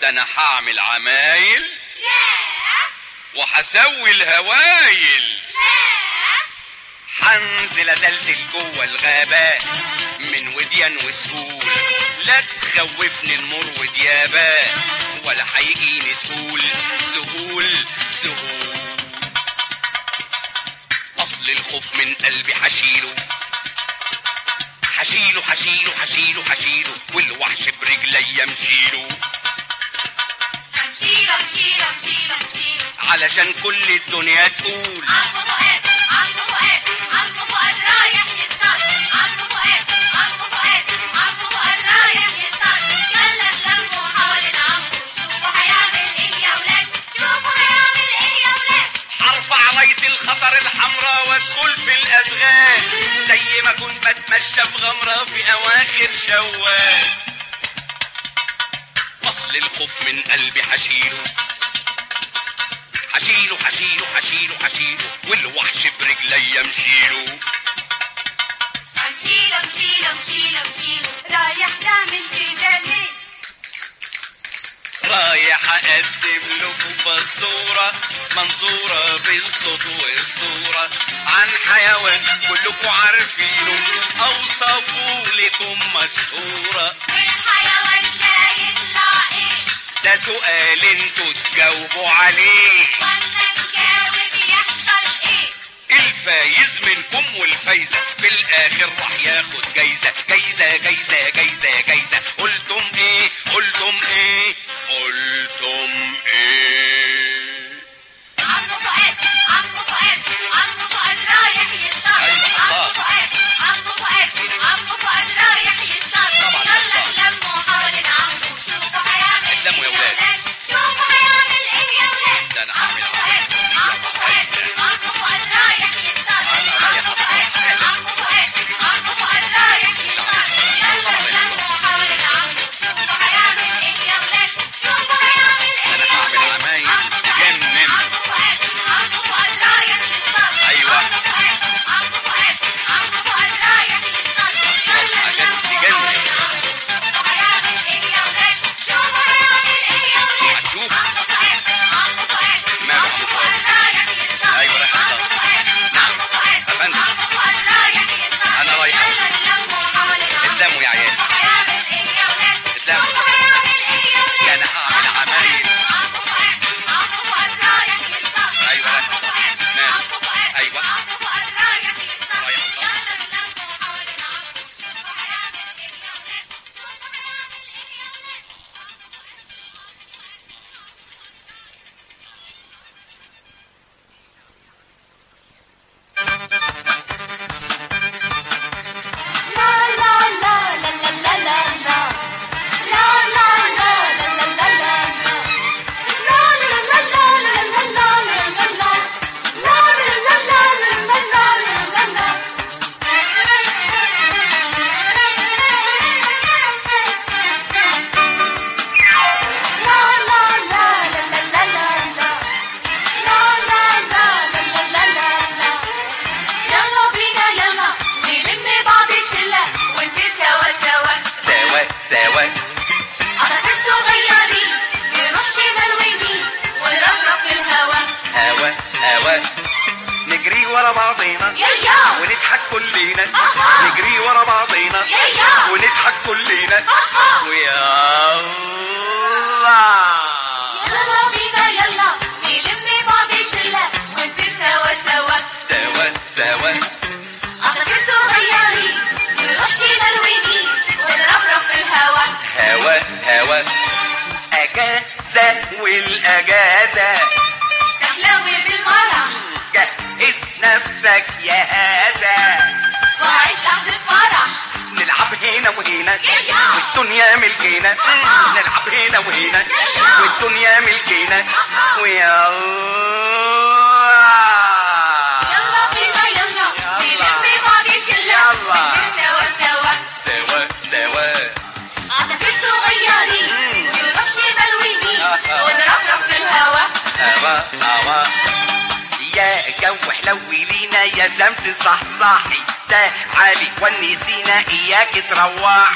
ده انا هعمل عمايل لا وهسوي الهوايل لا حنزل ازلزل جوه الغابات من وديان وسهول لا تخوفني المر وديابات ولا هيجيني سهول سهول سهول اصل الخوف من قلبي حشيله حشيله حشيله حشيله حشيله والوحش برجلي مشيله امشيله امشيله امشيله امشيله علشان كل الدنيا تقول عمو فؤاد عمو فؤاد عمو فؤاد رايح يصطاد عمو فؤاد عمو فؤاد عمو فؤاد رايح يصطاد يلا اتلموا حوالين عمو شوفوا هيعمل ايه يا ولاد شوفوا هيعمل ايه يا ولاد هرفع راية الخطر الحمراء وادخل في الاشغال زي ما كنت بتمشى في غمرة في اواخر شوال اصل الخوف من قلبي حشيله حشيله حشيله حشيله حشيله والوحش برجلي يمشيله امشيله امشيله امشيله امشيله رايح تعمل كده ليه رايح اقدم لكم بصورة منظورة بالصوت والصورة عن حيوان كلكم عارفينه اوصفوا لكم مشهورة والحيوان ده يطلع ايه ده سؤال انتوا تجاوبوا عليه وانا نجاوب يحصل ايه الفايز منكم والفايزة في الاخر راح ياخد جايزة جايزة جايزة جايزة جايزة قلتم ايه قلتم ايه قلتم ايه عمو فؤاد عمو فؤاد عمو فؤاد رايح يصطاد أيوة عمو الله. فؤاد عمو فؤاد عمو فؤاد رايح يصطاد طبعا يلا يصطاد. اتلموا حوالين عمو شوفوا هيعمل اتلموا يا ايه ولاد. شوفوا هيعمل ايه يا ولاد ده أنا عمو هعمل فؤاد عمو فؤاد عمو فؤاد رايح يصطاد عمو فؤاد عمو فؤاد عمو فؤاد رايح يصطاد يلا اتلموا حوالين عمو شوفوا هيعمل ايه يا ولاد شوفوا هيعمل ايه أنا يا هعمل ولاد عمايل عمو فؤاد تجنن. عمو فؤاد عمو فؤاد رايح يصطاد أيوة. عمو فؤاد عمو فؤاد عمو فؤاد رايح يصطاد يلا حاجات اتلموا تجنن. حوالين عمو شوفوا هيعمل ايه يا ولاد شوفوا هيعمل ايه يا ولاد هتشوف. عمو فؤاد عمو فؤاد ماله عمو عمو فؤاد فؤاد؟ رايح يصطاد أيوة رايح عمو يصطاد. فؤاد نعم. عمو فؤاد أفندم. عمو فؤاد رايح يصطاد أنا رايح. يلا اتلموا حوالين عمو اتلموا يا عيال. شوفوا هيعمل ايه يا ولاد اتلموا. شوفوا هيعمل ايه يا ولاد ده أنا هعمل عمايل. عمو فؤاد عمو فؤاد رايح يصطاد أيوة رايح. عمو فؤاد ماله؟ عمو فؤاد أيوة. عمو فؤاد رايح يصطاد رايح يصطاد. يلا اتلموا حوالين عمو شوفوا هيعمل ايه يا ولاد شوفوا هيعمل ايه يا ولاد يلا بينا يلا نلم بعض شلة ونفير سوا سوا سوا سوا عطاك صغيرين نروح شمال ويمين ونرفرف في الهوا هوا هوا نجري ورا بعضينا يا يا ونضحك كلنا أها. نجري ورا بعضينا يا يا ونضحك كلنا أها. ويا الله يلا بينا يلا نلم بعض شلة ونفير سوا سوا سوا سوا عطاك صغيرين نروح شمال ويمين ونرفرف في الهوا هوا هوا اجازة والاجازة تحلوي بالمرح جهز نفسك يا هذا وعيش لحظة فرح نلعب هنا وهنا يا. والدنيا ملكنا أها. نلعب هنا وهنا يا. والدنيا ملكنا أها. ويا الله يلا بينا يلا نلم بعض شلة يلا. ونفير سوا سوا سوا سوا عصافير صغيرين مم. نروح شمال ويمين آه. ونرفرف في الهوا هوا هوا يا جو حلوي لينا يا زمت صحصاحي تعالي ونسينا اياك تروحي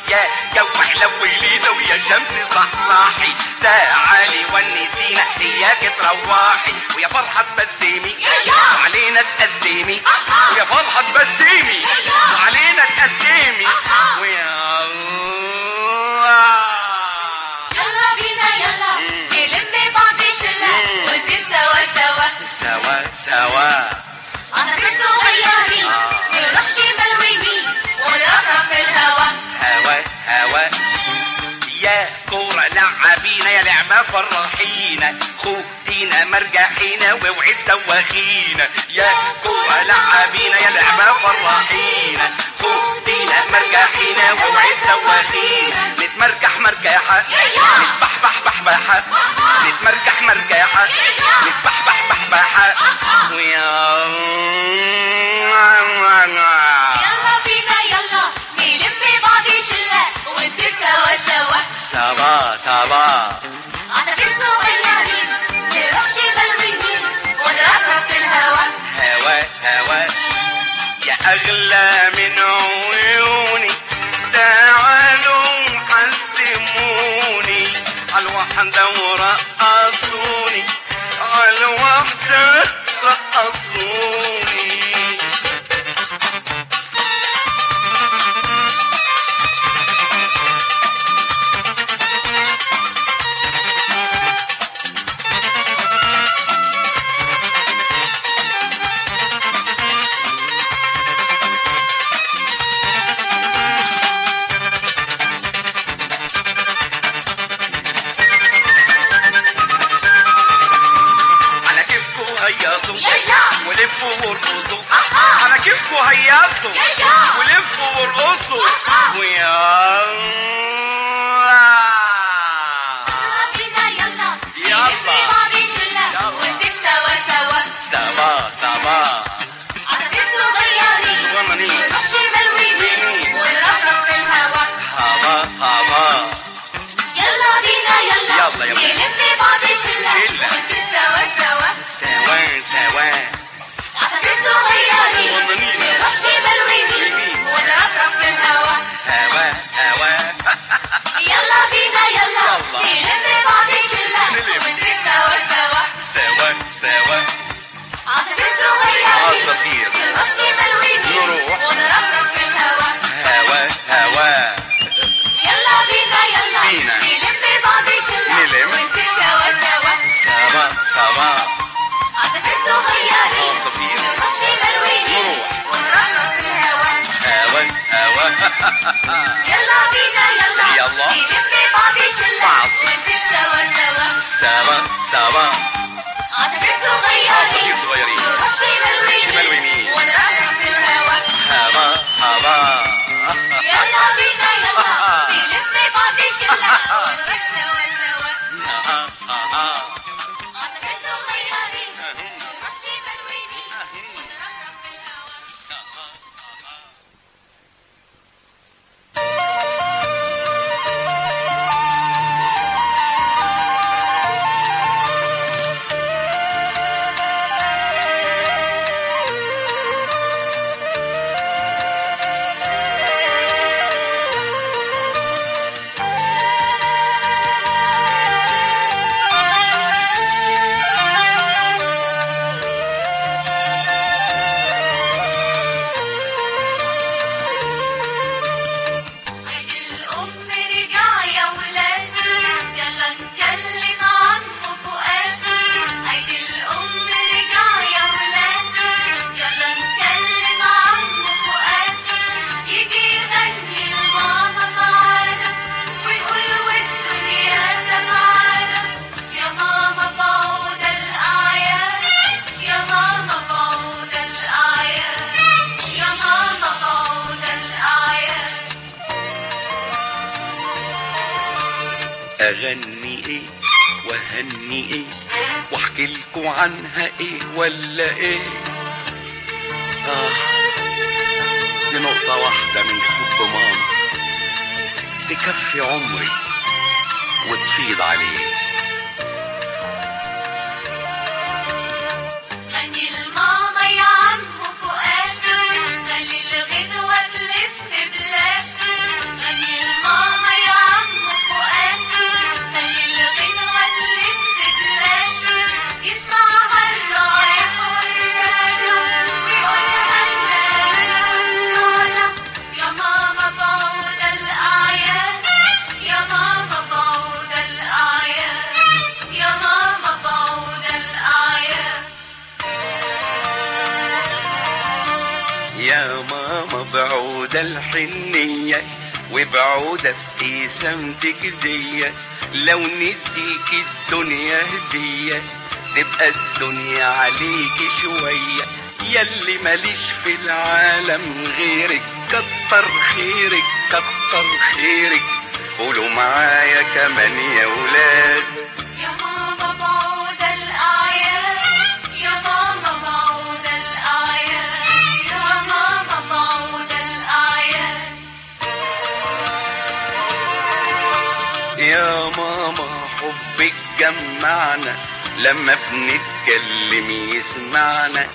يا جو حلو لينا ويا شمس صحصاحي تعالي ونسينا اياك تروحي ويا فرحة تبسمي وعلينا تقدمي ويا فرحة تبسمي وعلينا تقدمي ويا يلا بينا يلا نلم بعض شلة ونطير سوا سوا سوا سوا عصافير صغيرين نروح شمال ويمين ونرفرف في الهوا هوا هوا يا كورة لعبينا يا لعبة فرحينا خدينا مرجحينا واوعي تدوخينا يا كورة لعبينا يا لعبة فرحينا خدينا مرجحينا واوعي تدوخينا نتمرجح مرجحة نتبحبح بحبحة نتمرجح مرجحة نتبحبح بحبحة ويا يلا بينا يلا نلم بعض شلة ونطير سوا سوا سوا سوا عصافير صغيرين نروح شمال ويمين ونرفرف في الهوا هوا هوا يا أغلى من عيوني تعالوا حسموني عالوحدة ورقصوني عالوحدة رقصوني على كيفكوا هيصوا يلا. ولفوا وارقصوا أها. على كيفكوا هيصوا يلا. ولفوا وارقصوا أها. ويا يلا بينا يلا يلا. نلم بعض شلة يلا. ونطير سوا سوا سوا سوا عصافير صغيرين صغننين. نروح شمال ويمين يمين. ونرفرف في الهوا هوا هوا يلا بينا يلا يلا، يلا. نلم بعض شلة شلة. ونطير سوا سوا سوا سوا عصافير صغيرين صغننين. نروح شمال ويمين يمين. ونرفرف في الهوا هوا هوا يلا بينا يلا يلا. نلم بعض شلة نلم. ونطير سوا سوا سوا سوا عصافير صغيرين عصافير. نروح شمال ويمين نروح. ونرفرف في الهوا هوا هوا يلا بينا يلا بينا. نلم بعض شلة نلم. ونطير سوا سوا سوا سوا عصافير صغيرين عصافير. نروح شمال ويمين نروح. ونرفرف في الهوا هوا هوا يلا بينا يلا يلا. نلم بعض شلة بعض. ونطير سوا سوا سوا سوا عصافير صغيرين عصافير صغيرين. نروح شمال ويمين شمال ويمين. ونرفرف في الهوا هوا هوا يلا بينا يلا نلم بعض شلة ونروح سوا سوا عصافير صغيرين نروح شمال ويمين ونرفرف في الهوا عيد الأم رجع يا ولاد يلا نكلم عنه فؤاد عيد الأم رجع يا ولاد يلا نكلم عنه فؤاد يجي يغني لماما معانا ويقول والدنيا سمعانا يا ماما بعود الأعياد يا ماما بعود الأعياد يا ماما بعود الأعياد اغني ايه وهني ايه واحكي لكم عنها ايه ولا ايه اه دي نقطة واحدة من حب ماما تكفي عمري وتفيض عليه غني الماما يا عم فؤاد خلي الغدوة تلف بلاد غني بعودة الحنية وبعودة ابتسامتك دي لو نديك الدنيا هدية تبقى الدنيا عليك شوية يلي ماليش في العالم غيرك كتر خيرك كتر خيرك قولوا معايا كمان يا ولاد يا ماما بعود الأعياد يا ماما بعود الأعياد يا ماما بعود الأعياد يا ماما حبك جمعنا لما بنتكلم يسمعنا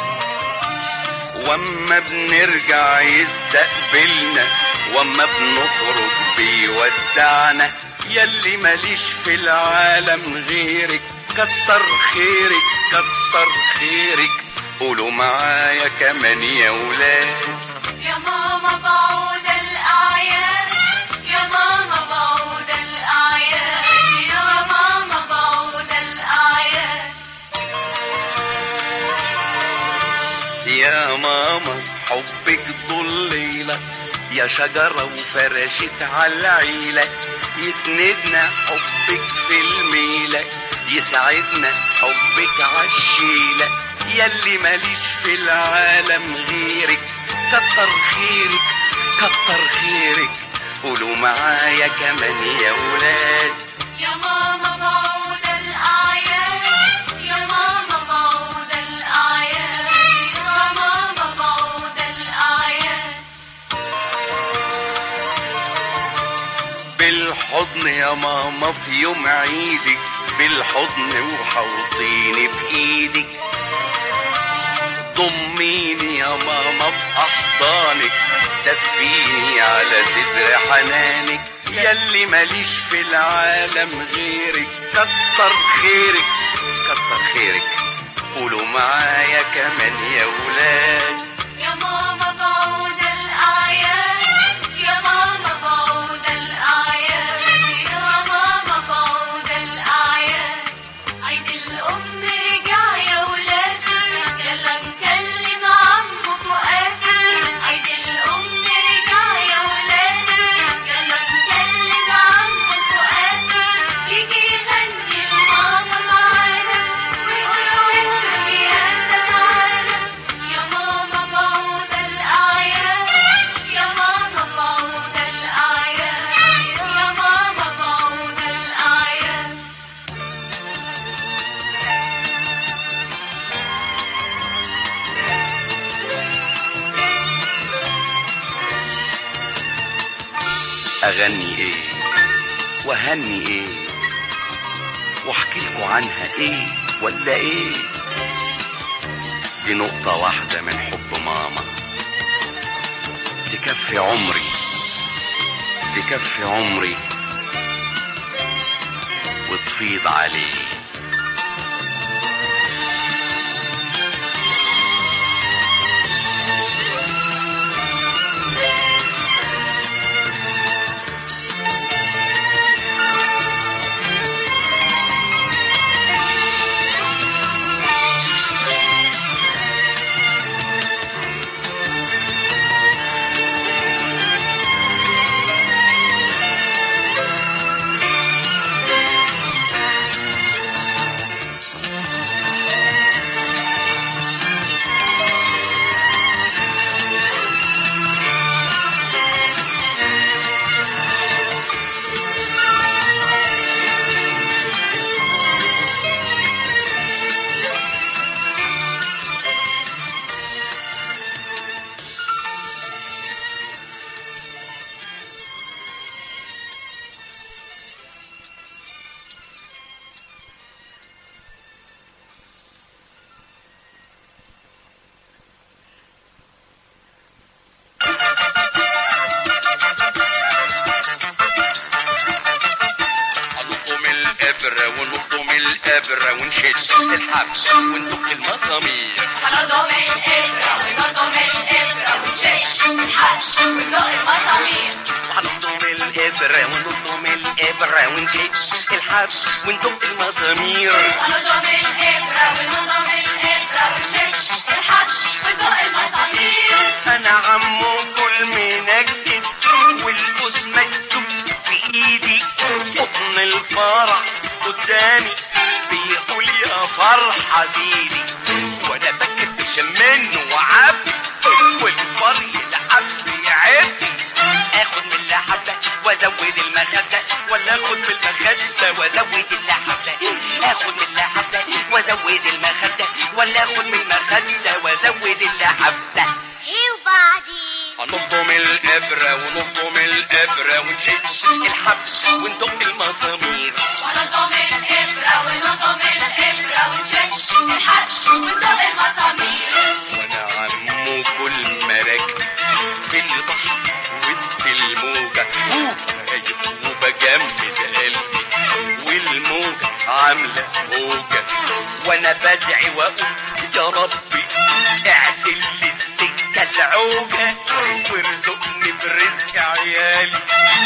واما بنرجع يستقبلنا واما بنخرج بيودعنا يلي ماليش في العالم غيرك كتر خيرك كتر خيرك قولوا معايا كمان يا ولاد يا ماما بعود الأعياد يا ماما بعود الأعياد يا ماما بعود الأعياد يا ماما حبك ضليلة يا شجرة وفرشت على العيلة يسندنا حبك في الميلة يسعدنا حبك عالشيلة يلي ماليش في العالم غيرك كتر خيرك كتر خيرك قولوا معايا كمان يا ولاد يا ماما بعود الأعياد يا ماما بعود الأعياد يا ماما بعود الأعياد بالحضن يا ماما في يوم عيدك بالحضن وحوطيني بإيدك ضميني يا ماما في أحضانك دفيني على صدر حنانك يلي ماليش في العالم غيرك كتر خيرك كتر خيرك قولوا معايا كمان يا ولاد يا ماما بعود الأعياد يا ماما بعود الأعياد يا ماما بعود الأعياد عيد الأم رجع يا ولاد يلا نكلم عمو فؤاد عيد الأم رجع يا ولاد يلا نكلم عمو فؤاد يجي يغني الماما معانا ويقول والدنيا سمعانا يا ماما بعود الأعياد يا ماما بعود الأعياد يا ماما بعود الأعياد اغني ايه وهني ايه واحكي لكم عنها ايه ولا ايه دي نقطة واحدة من حب ماما تكفي عمري تكفي عمري وتفيض عليه هنضم الإبرة ونضم الإبرة ونشد الحبل وندق المسامير هنضم الإبرة ونضم الإبرة ونشش الحش وندق المسامير وهنضم الإبرة ونضم الإبرة ونشد الحبل وندق المسامير هنضم الإبرة ونضم الإبرة ونشش الحش وندق المسامير انا عمو كل منكد والبوس مكتوب في ايدي قطن الفرح قدامي بيقول يا فرحة زيدي وانا بكت منه وعبي والفرح يلعب في عبي اخد من اللحبة وازود المخدة ولا اخد من المخدة وازود اللحبة اخد من اللحبة وازود المخدة ولا اخد من المخدة وازود اللحبة ايه وبعدين هنضم الإبرة ونضم الإبرة ونشد الحبل وندق المسامير ونضم الإبرة ونضم الإبرة ونشد الحبل وندق المسامير وأنا عمو كل مراكب في البحر وسط الموجة أوه خايف وبجمد قلبي والموجة عاملة موجة وأنا بدعي وأقول يا ربي اعدل لي السكة العوجة وارزقني برزق عيالي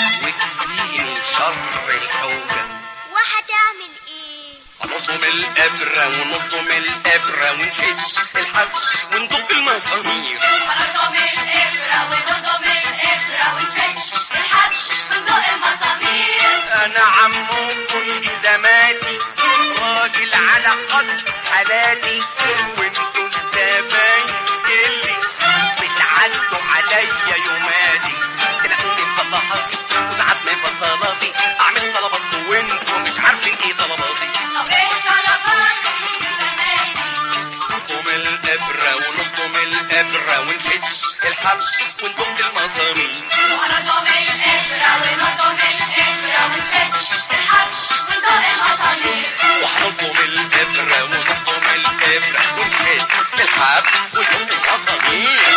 واكفيني شر الحوجة وهتعمل ايه نضم الإبرة ونضم الإبرة ونشد الحبل وندق المسامير ونضم الإبرة ونضم الإبرة ونشد الحبل وندق المسامير انا عمو كل زماتي راجل على قد حالاتي وانتوا الزباين اللي بتعدوا عليا يوماتي تلاقوني مفضحاتي وساعات مفصلاتي اعمل طلبات وانتوا مش عارفين ايه طلباتي طب ايه طلبات زماني نضم الابره ونضم الابره ونشد الحبل وندق المسامير ونضم الإبرة ونضم الإبرة ونشد الحبل وندق المسامير وهنضم الإبرة ونضم الإبرة ونشد الحبل وندق المسامير